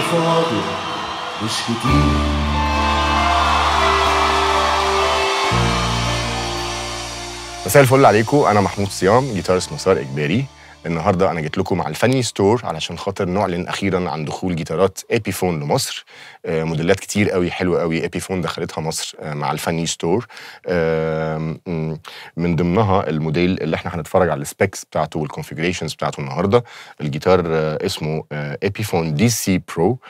فاضل مش كتير مساء الفل عليكم انا محمود صيام جيتارست مسار اجباري النهارده انا جيت لكم مع الفني ستور علشان خاطر نعلن اخيرا عن دخول جيتارات ايبي فون لمصر آه، موديلات كتير قوي حلوه قوي ايبي فون دخلتها مصر آه، مع الفني ستور آم، م، من ضمنها الموديل اللي احنا هنتفرج على السبيكس بتاعته والكونفيجريشنز بتاعته النهارده الجيتار آه، اسمه ايبي فون دي سي برو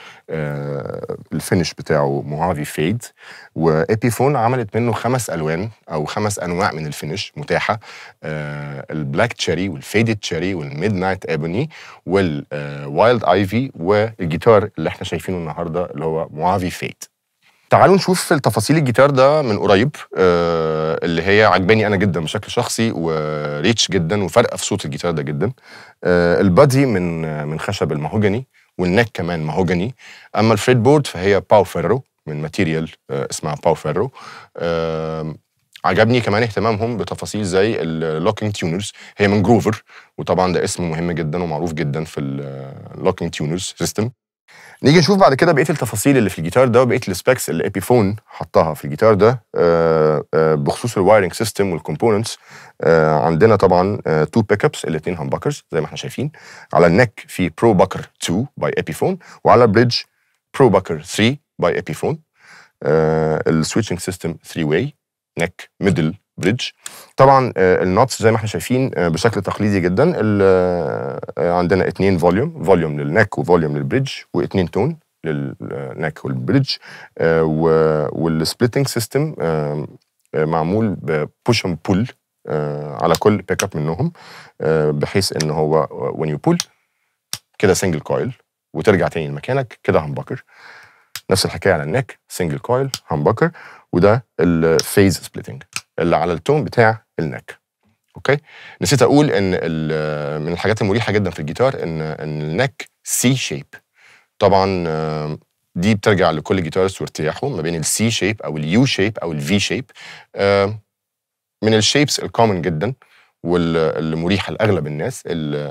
الفينش بتاعه موهافي فيد وايبي فون عملت منه خمس الوان او خمس انواع من الفينش متاحه آه، البلاك تشيري والفيدد تشيري والميد نايت ايبوني والوايلد ايفي والجيتار اللي احنا شايفينه النهارده اللي هو موافي فيت تعالوا نشوف التفاصيل الجيتار ده من قريب آه، اللي هي عجباني انا جدا بشكل شخصي وريتش جدا وفارقه في صوت الجيتار ده جدا آه، البادي من آه، من خشب المهوجني والنك كمان مهوجني اما الفريد بورد فهي باو فيرو من ماتيريال آه، اسمها باو فيرو آم، عجبني كمان اهتمامهم بتفاصيل زي اللوكينج تيونرز هي من جروفر وطبعا ده اسم مهم جدا ومعروف جدا في اللوكينج تيونرز سيستم نيجي نشوف بعد كده بقيه التفاصيل اللي في الجيتار ده وبقيه السبيكس اللي ايبيفون حطها في الجيتار ده آه، آه، بخصوص الوايرنج سيستم والكومبوننتس عندنا طبعا تو بيك ابس الاثنين همبكرز زي ما احنا شايفين على النك في برو باكر 2 باي ايبيفون وعلى البريدج برو باكر 3 باي ايبيفون السويتشنج سيستم 3 واي نك ميدل بريدج طبعا آه، النوتس زي ما احنا شايفين آه، بشكل تقليدي جدا ال- آه، عندنا اتنين فوليوم فوليوم للنك وفوليوم للبريدج واتنين تون للنك والبريدج والسبليتنج سيستم معمول ببوش اند بول على كل بيك اب منهم آه، بحيث ان هو when you pull كده سنجل كويل وترجع تاني لمكانك كده همبكر نفس الحكايه على النك سنجل كويل همبكر وده الفيز سبليتنج اللي على التون بتاع النك اوكي نسيت اقول ان ال- من الحاجات المريحه جدا في الجيتار ان ان النك سي شيب طبعا آه، دي بترجع لكل جيتارست وارتياحه ما بين السي شيب او اليو شيب او الفي شيب من الشيبس الكومن جدا والمريحه لاغلب الناس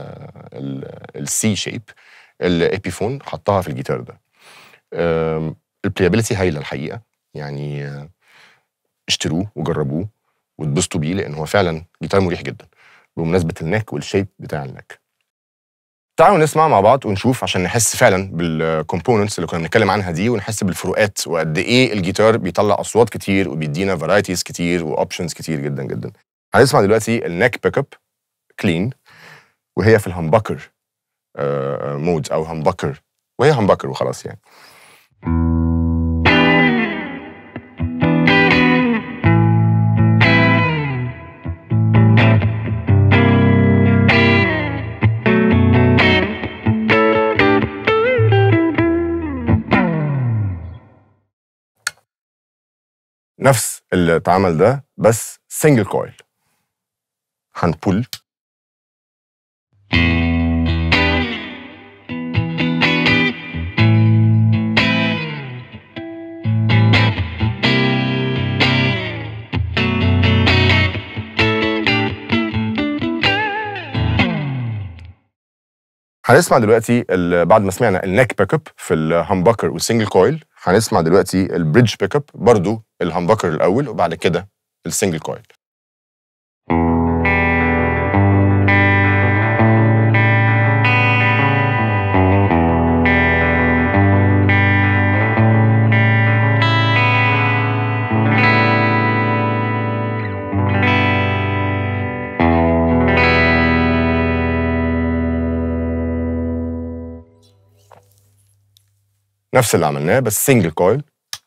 السي شيب اللي ايبيفون حطها في الجيتار ده البلايابيلتي هايله الحقيقه يعني آه، اشتروه وجربوه واتبسطوا بيه لان هو فعلا جيتار مريح جدا بمناسبه النك والشيب بتاع النك تعالوا نسمع مع بعض ونشوف عشان نحس فعلا بالكومبوننتس اللي كنا بنتكلم عنها دي ونحس بالفروقات وقد ايه الجيتار بيطلع اصوات كتير وبيدينا فرايتيز كتير واوبشنز كتير جدا جدا هنسمع دلوقتي النك بيك اب كلين وهي في الهمبكر مود او همبكر وهي همبكر وخلاص يعني نفس اللي اتعمل ده بس سنجل كويل هنبول هنسمع دلوقتي ال- بعد ما سمعنا النك بيك اب في الهمبكر والسنجل كويل هنسمع دلوقتي البريدج بيك اب برضو الهمبكر الاول وبعد كده السنجل كويل نفس اللي عملناه بس سنجل كويل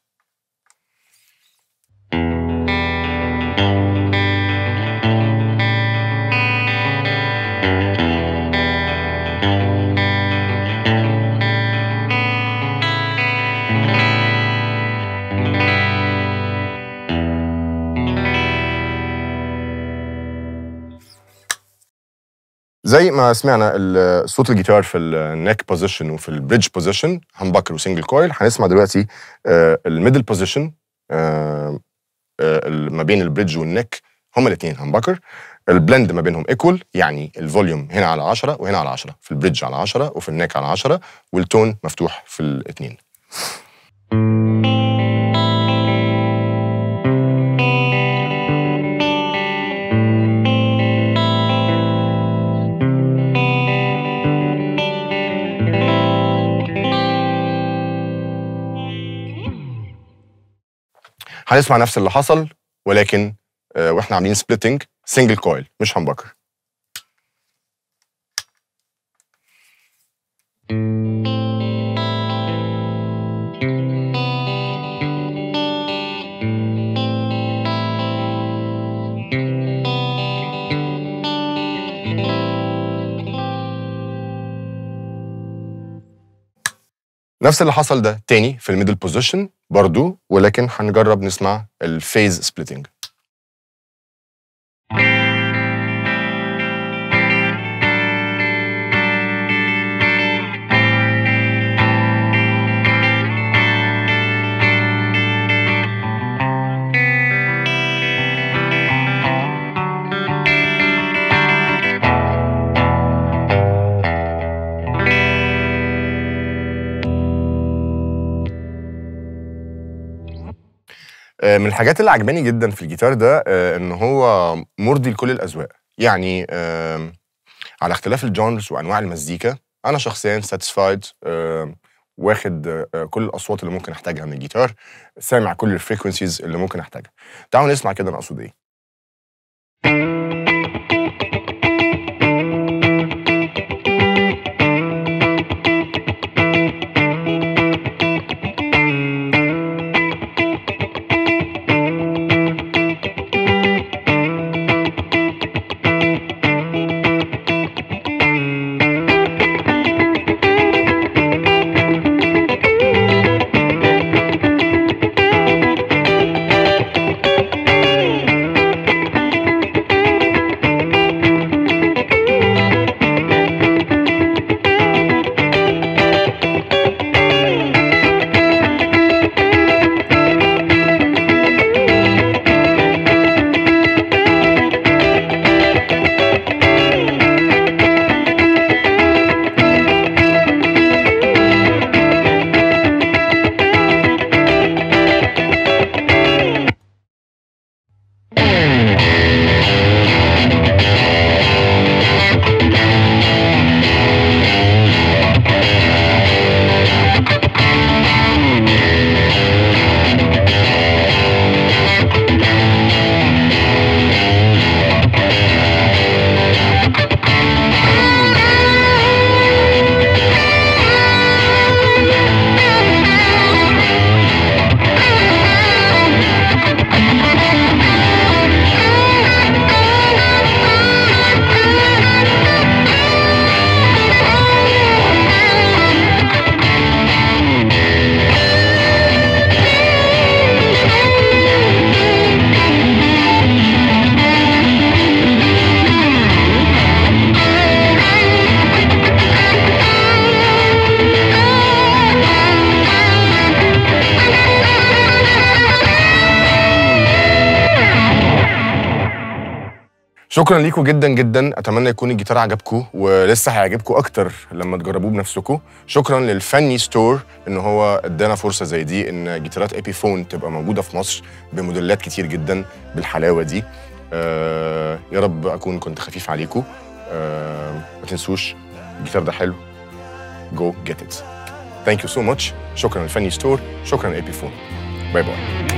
زي ما سمعنا ال- صوت الجيتار في النك بوزيشن وفي البريدج بوزيشن همبكر وسنجل كويل هنسمع دلوقتي الميدل بوزيشن ما بين البريدج والنك هما الاثنين همبكر البلند ما بينهم ايكوال يعني الفوليوم هنا على 10 وهنا على 10 في البريدج على 10 وفي النيك على 10 والتون مفتوح في الاثنين هنسمع نفس اللي حصل ولكن آه، واحنا عاملين سبليتنج سنجل كويل مش همبكر نفس اللي حصل ده تاني في الميدل بوزيشن برضو ولكن هنجرب نسمع الفيز سبليتنج آه، من الحاجات اللي عجباني جدا في الجيتار ده آه، ان هو مرضي لكل الاذواق يعني آم، على اختلاف الجونرز وانواع المزيكا انا شخصيا ساتيسفايد واخد آه، كل الاصوات اللي ممكن احتاجها من الجيتار سامع كل الفريكونسيز اللي ممكن احتاجها تعالوا نسمع كده انا اقصد ايه شكرا ليكم جدا جدا اتمنى يكون الجيتار عجبكم ولسه هيعجبكم اكتر لما تجربوه بنفسكم شكرا للفني ستور ان هو ادانا فرصه زي دي ان جيتارات ايبي فون تبقى موجوده في مصر بموديلات كتير جدا بالحلاوه دي آه يا رب اكون كنت خفيف عليكم آه ما تنسوش الجيتار ده حلو جو جيت ات ثانك يو سو ماتش شكرا للفني ستور شكرا لايبي فون باي باي